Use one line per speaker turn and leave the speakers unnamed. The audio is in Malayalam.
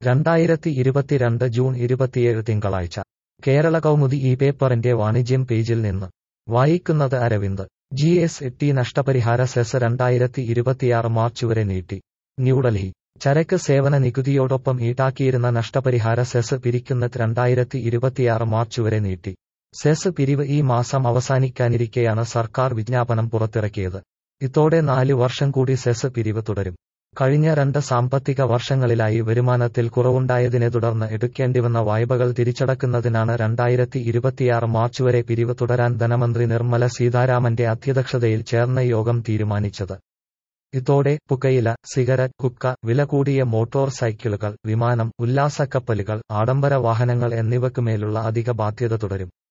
രണ്ടായിരത്തി ഇരുപത്തിരണ്ട് ജൂൺ ഇരുപത്തിയേഴ് തിങ്കളാഴ്ച കേരള കൗമുദി ഈ പേപ്പറിന്റെ വാണിജ്യം പേജിൽ നിന്ന് വായിക്കുന്നത് അരവിന്ദ് ജി എസ് ടി നഷ്ടപരിഹാര സെസ് രണ്ടായിരത്തി ഇരുപത്തിയാറ് മാർച്ച് വരെ നീട്ടി ന്യൂഡൽഹി ചരക്ക് സേവന നികുതിയോടൊപ്പം ഈടാക്കിയിരുന്ന നഷ്ടപരിഹാര സെസ് പിരിക്കുന്നത് രണ്ടായിരത്തി ഇരുപത്തിയാറ് മാർച്ച് വരെ നീട്ടി സെസ് പിരിവ് ഈ മാസം അവസാനിക്കാനിരിക്കെയാണ് സർക്കാർ വിജ്ഞാപനം പുറത്തിറക്കിയത് ഇതോടെ നാല് വർഷം കൂടി സെസ് പിരിവ് തുടരും കഴിഞ്ഞ രണ്ട് സാമ്പത്തിക വർഷങ്ങളിലായി വരുമാനത്തിൽ കുറവുണ്ടായതിനെ തുടർന്ന് എടുക്കേണ്ടിവന്ന വായ്പകൾ തിരിച്ചടക്കുന്നതിനാണ് രണ്ടായിരത്തി ഇരുപത്തിയാറ് മാർച്ച് വരെ പിരിവ് തുടരാൻ ധനമന്ത്രി നിർമ്മല സീതാരാമന്റെ അധ്യക്ഷതയിൽ ചേർന്ന യോഗം തീരുമാനിച്ചത് ഇതോടെ പുകയില സിഗരറ്റ് കുക്ക വില കൂടിയ മോട്ടോർ സൈക്കിളുകൾ വിമാനം ഉല്ലാസക്കപ്പലുകൾ ആഡംബര വാഹനങ്ങൾ എന്നിവയ്ക്കുമേലുള്ള അധിക ബാധ്യത തുടരും